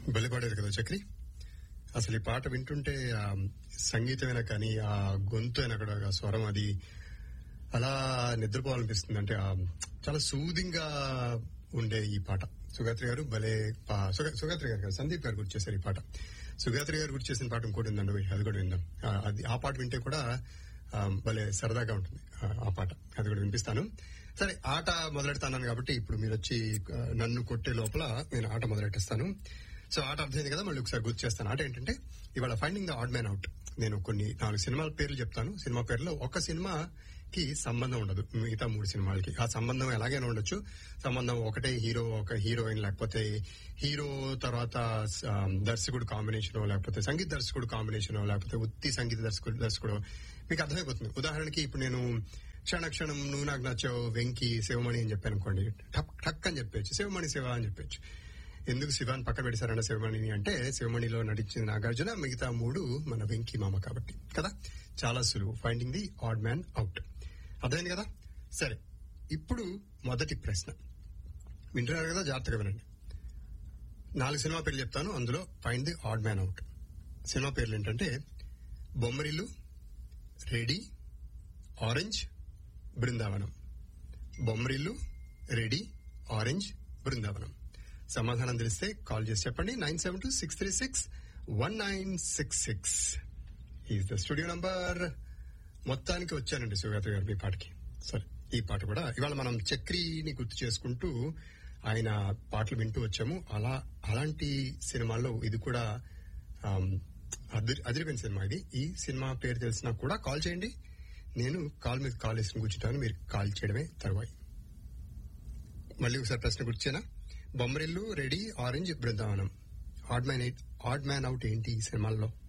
బలిపడేది కదా చక్రి అసలు ఈ పాట వింటుంటే ఆ సంగీతమైనా కానీ ఆ గొంతు అయినా కూడా ఆ స్వరం అది అలా నిద్రపోవాలనిపిస్తుంది అంటే ఆ చాలా సూదింగ్ గా ఉండే ఈ పాట సుగాత్రి గారు భలే పా- సుగ- సుగాత్రి గారు కాదు, సందీప్ గారు గుర్తు చేశారు ఈ పాట సుగాత్రి గారు గుర్తు చేసిన పాట ఇంకోటి ఉందండి ఓయ్, అది కూడా విందాం ఆ, అది ఆ పాట వింటే కూడా ఆ, భలే సరదాగా ఉంటుంది ఆ, ఆ పాట అది కూడా వినిపిస్తాను సరే ఆట మొదలెడతాను కాబట్టి ఇప్పుడు మీరు వచ్చి ఆ, నన్ను కొట్టే లోపల నేను ఆట మొదలెట్టేస్తాను సో ఆట అర్థమైంది కదా మళ్ళీ ఒకసారి గుర్తు చేస్తాను ఆట ఏంటంటే ఇవాళ finding the odd man out నేను కొన్ని నాలుగు సినిమాల పేర్లు చెప్తాను సినిమా పేర్లో ఒక సినిమాకి సంబంధం ఉండదు మిగతా మూడు సినిమాలకి ఆ సంబంధం ఎలాగైనా ఉండొచ్చు సంబంధం ఒకటే హీరో ఒక హీరోయిన్ లేకపోతే హీరో తర్వాత ఆ, దర్శకుడు కాంబినేషన్ లేకపోతే సంగీత దర్శకుడు కాంబినేషన్ లేకపోతే ఉత్తి సంగీత దర్శకుడు దర్శకుడు మీకు అర్థమైపోతుంది ఉదాహరణకి ఇప్పుడు నేను క్షణ క్షణం నువ్వు నాకు నచ్చావు వెంకి శివమణి అని చెప్పాను అనుకోండి టక్ టక్ అని చెప్పచ్చు శివమణి శివ అని చెప్పచ్చు ఎందుకు శివాన్ పక్క పెడతారన్న శివమణిని అంటే శివమణిలో నటించిన నాగార్జున మిగతా మూడు మన వెంకీ మామ కాబట్టి కదా చాలా సులువు finding the odd man out అర్థమైంది కదా సరే ఇప్పుడు మొదటి ప్రశ్న వింటున్నారు కదా జాగ్రత్తగా వినండి నాలుగు సినిమా పేర్లు చెప్తాను అందులో find the odd man out సినిమా పేర్లు ఏంటంటే Bommarillu Ready Orange Brindavanam Bommarillu Ready Orange Brindavanam సమాధానం తెలిస్తే కాల్ చేసి చెప్పండి nine seven two six three six one nine six six is the studio number మొత్తానికి వచ్చానండి శివగాత్రి గారు మీ పాటకి సరే ఈ పాట కూడా ఇవాళ మనం చక్రిని గుర్తు చేసుకుంటూ ఆయన పాటలు వింటూ వచ్చాము అలా అలాంటి సినిమాల్లో ఇది కూడా ఆమ్, అదిరి అదిరిపోయిన సినిమా ఇది ఈ సినిమా పేరు తెలిసినా కూడా కాల్ చేయండి నేను కాల్ మీద కాల్ వేసుకుని కూర్చుంటాను మీరు కాల్ చేయడమే తర్వాయి మళ్ళీ ఒకసారి ప్రశ్న గుర్చేనా Bommarillu Ready Orange Brindavanam odd man odd man out ఏంటి ఈ సినిమాల్లో